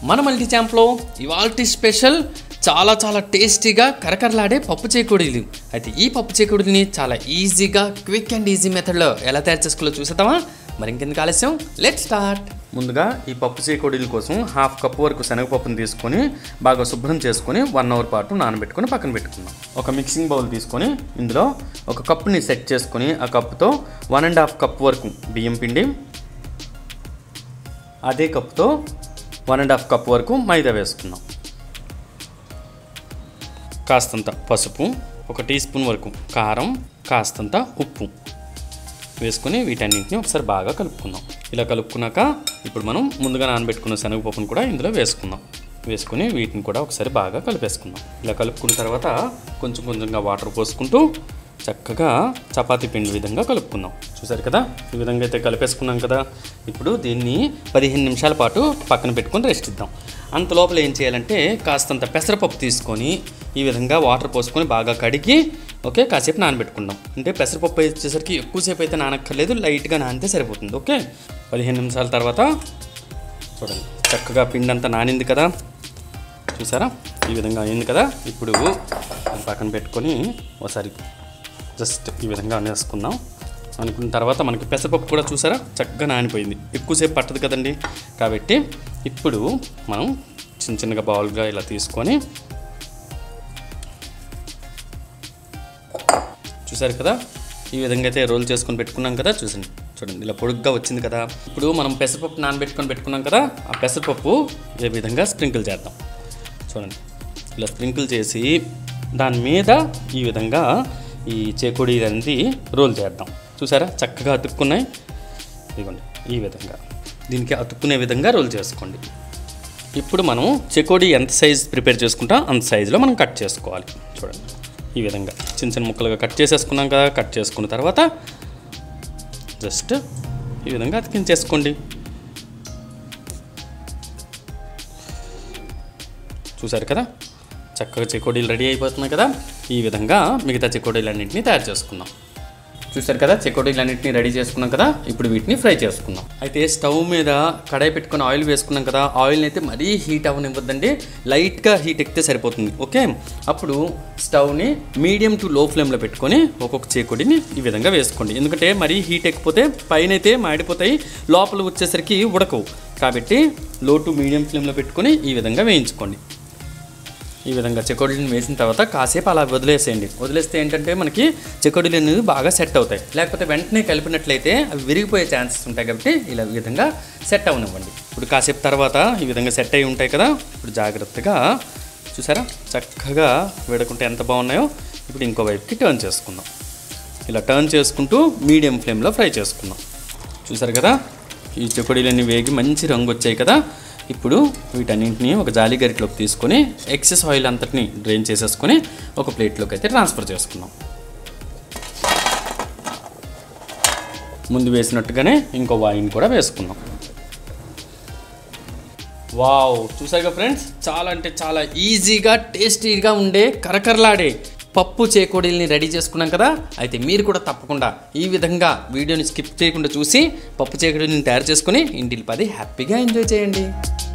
మన మల్టీ ఛాంప్లో ఇవాల్టి స్పెషల్ చాలా చాలా టేస్టీగా కరకరలాడే పప్పు చేకూడీలు అయితే ఈ పప్పు చేకూడీని చాలా ఈజీగా క్విక్ అండ్ ఈజీ మెథడ్లో ఎలా తయారు చేసుకోవాలో చూసేద్దామా మరి ఇంకెందుకు ఆలస్యం లెట్ స్టార్ట్ ముందుగా ఈ పప్పు చేకూడీల కోసం హాఫ్ కప్ వరకు శనగపప్పును తీసుకొని బాగా శుభ్రం చేసుకొని వన్ అవర్ పాటు నానబెట్టుకొని పక్కన పెట్టుకుందాం ఒక మిక్సింగ్ బౌల్ తీసుకొని ఇందులో ఒక కప్పుని సెట్ చేసుకొని ఆ కప్పుతో వన్ అండ్ హాఫ్ కప్ వరకు బియ్యం పిండి అదే కప్తో వన్ అండ్ హాఫ్ కప్ వరకు మైదా వేసుకుందాం కాస్తంత పసుపు ఒక టీ స్పూన్ వరకు కారం కాస్తంత ఉప్పు వేసుకొని వీటన్నింటిని ఒకసారి బాగా కలుపుకుందాం ఇలా కలుపుకున్నాక ఇప్పుడు మనం ముందుగా నానబెట్టుకున్న శనగపప్పును కూడా ఇందులో వేసుకుందాం వేసుకొని వీటిని కూడా ఒకసారి బాగా కలిపేసుకుందాం ఇలా కలుపుకున్న తర్వాత కొంచెం కొంచెంగా వాటర్ పోసుకుంటూ చక్కగా చపాతీ పిండి విధంగా కలుపుకుందాం చూసారు కదా ఈ విధంగా అయితే కలిపేసుకున్నాం కదా ఇప్పుడు దీన్ని పదిహేను నిమిషాల పాటు పక్కన పెట్టుకొని రెస్ట్ ఇద్దాం అంత లోపల ఏం చేయాలంటే కాస్తంత పెసరపప్పు తీసుకొని ఈ విధంగా వాటర్ పోసుకొని బాగా కడిగి ఓకే కాసేపు నానబెట్టుకుందాం అంటే పెసరపప్పు వచ్చేసరికి ఎక్కువసేపు అయితే నానక్కర్లేదు లైట్గా నానితే సరిపోతుంది ఓకే పదిహేను నిమిషాల తర్వాత చూడండి చక్కగా పిండి అంతా నానింది కదా చూసారా ఈ విధంగా అయింది కదా ఇప్పుడు పక్కన పెట్టుకొని ఒకసారి జస్ట్ ఈ విధంగా అనేసుకుందాం అనుకున్న తర్వాత మనకి పెసరపప్పు కూడా చూసారా చక్కగా నానిపోయింది ఎక్కువసేపు పట్టదు కదండి కాబట్టి ఇప్పుడు మనం చిన్న చిన్నగా బౌల్గా ఇలా తీసుకొని చూసారు కదా ఈ విధంగా అయితే రోల్ చేసుకొని పెట్టుకున్నాం కదా చూసండి చూడండి ఇలా పొడుగ్గా వచ్చింది కదా ఇప్పుడు మనం పెసరపప్పు నానబెట్టుకొని పెట్టుకున్నాం కదా ఆ పెసరపప్పు ఏ విధంగా స్ప్రింకిల్ చేద్దాం చూడండి ఇలా స్ప్రింకిల్ చేసి దాని మీద ఈ విధంగా ఈ చేకోడి అనేది రోల్ చేద్దాం చూసారా చక్కగా అతుక్కున్నాయి ఇదిగోండి ఈ విధంగా దీనికి అతుక్కునే విధంగా రోల్ చేసుకోండి ఇప్పుడు మనం చెకోడి ఎంత సైజ్ ప్రిపేర్ చేసుకుంటాం అంత సైజులో మనం కట్ చేసుకోవాలి చూడండి ఈ విధంగా చిన్న చిన్న ముక్కలుగా కట్ చేసేసుకున్నాం కదా కట్ చేసుకున్న తర్వాత జస్ట్ ఈ విధంగా అతికించేసుకోండి చూసారు కదా చక్కగా చెకోడీలు రెడీ అయిపోతున్నాయి కదా ఈ విధంగా మిగతా చెకోడీలన్నింటినీ తయారు చేసుకుందాం చూసారు కదా చెకోడీలన్నింటినీ రెడీ చేసుకున్నాం కదా ఇప్పుడు వీటిని ఫ్రై చేసుకుందాం అయితే స్టవ్ మీద కడాయి పెట్టుకుని ఆయిల్ వేసుకున్నాం కదా ఆయిల్ని అయితే మరీ హీట్ అవ్వనివ్వద్దండి లైట్గా హీట్ ఎక్కితే సరిపోతుంది ఓకే అప్పుడు స్టవ్ని మీడియం టు లో ఫ్లేమ్లో పెట్టుకొని ఒక్కొక్క చేకొడిని ఈ విధంగా వేసుకోండి ఎందుకంటే మరీ హీట్ ఎక్కిపోతే పైన అయితే మాడిపోతాయి లోపల వచ్చేసరికి ఉడకవు కాబట్టి లో టు మీడియం ఫ్లేమ్లో పెట్టుకొని ఈ విధంగా వేయించుకోండి ఈ విధంగా చెకోడీలను వేసిన తర్వాత కాసేపు అలా వదిలేసేయండి వదిలేస్తే ఏంటంటే మనకి చెకోడీలు అనేవి బాగా సెట్ అవుతాయి లేకపోతే వెంటనే కలిపినట్లయితే అవి విరిగిపోయే ఛాన్సెస్ ఉంటాయి కాబట్టి ఇలా ఈ విధంగా సెట్ అవనివ్వండి ఇప్పుడు కాసేపు తర్వాత ఈ విధంగా సెట్ అయి ఉంటాయి కదా ఇప్పుడు జాగ్రత్తగా చూసారా చక్కగా వేడుకుంటే ఎంత బాగున్నాయో ఇప్పుడు ఇంకో వైపుకి టర్న్ చేసుకుందాం ఇలా టర్న్ చేసుకుంటూ మీడియం ఫ్లేమ్లో ఫ్రై చేసుకుందాం చూసారు కదా ఈ చెకోడీలన్నీ వేగి మంచి రంగు వచ్చాయి కదా ఇప్పుడు వీటన్నింటినీ ఒక జాలి గరిటలోకి తీసుకొని ఎక్సెస్ ఆయిల్ అంతటిని డ్రైన్ చేసేసుకొని ఒక ప్లేట్లోకి అయితే ట్రాన్స్ఫర్ చేసుకుందాం ముందు వేసినట్టుగానే ఇంకో వాయిన్ కూడా వేసుకుందాం వావ్ చూసారుగా ఫ్రెండ్స్ చాలా అంటే చాలా ఈజీగా టేస్టీగా ఉండే కరకరలాడే పప్పు చేకోడీల్ని రెడీ చేసుకున్నాం కదా అయితే మీరు కూడా తప్పకుండా ఈ విధంగా వీడియోని స్కిప్ చేయకుండా చూసి పప్పు చేకోడీని తయారు చేసుకుని ఇంటికి పది హ్యాపీగా ఎంజాయ్ చేయండి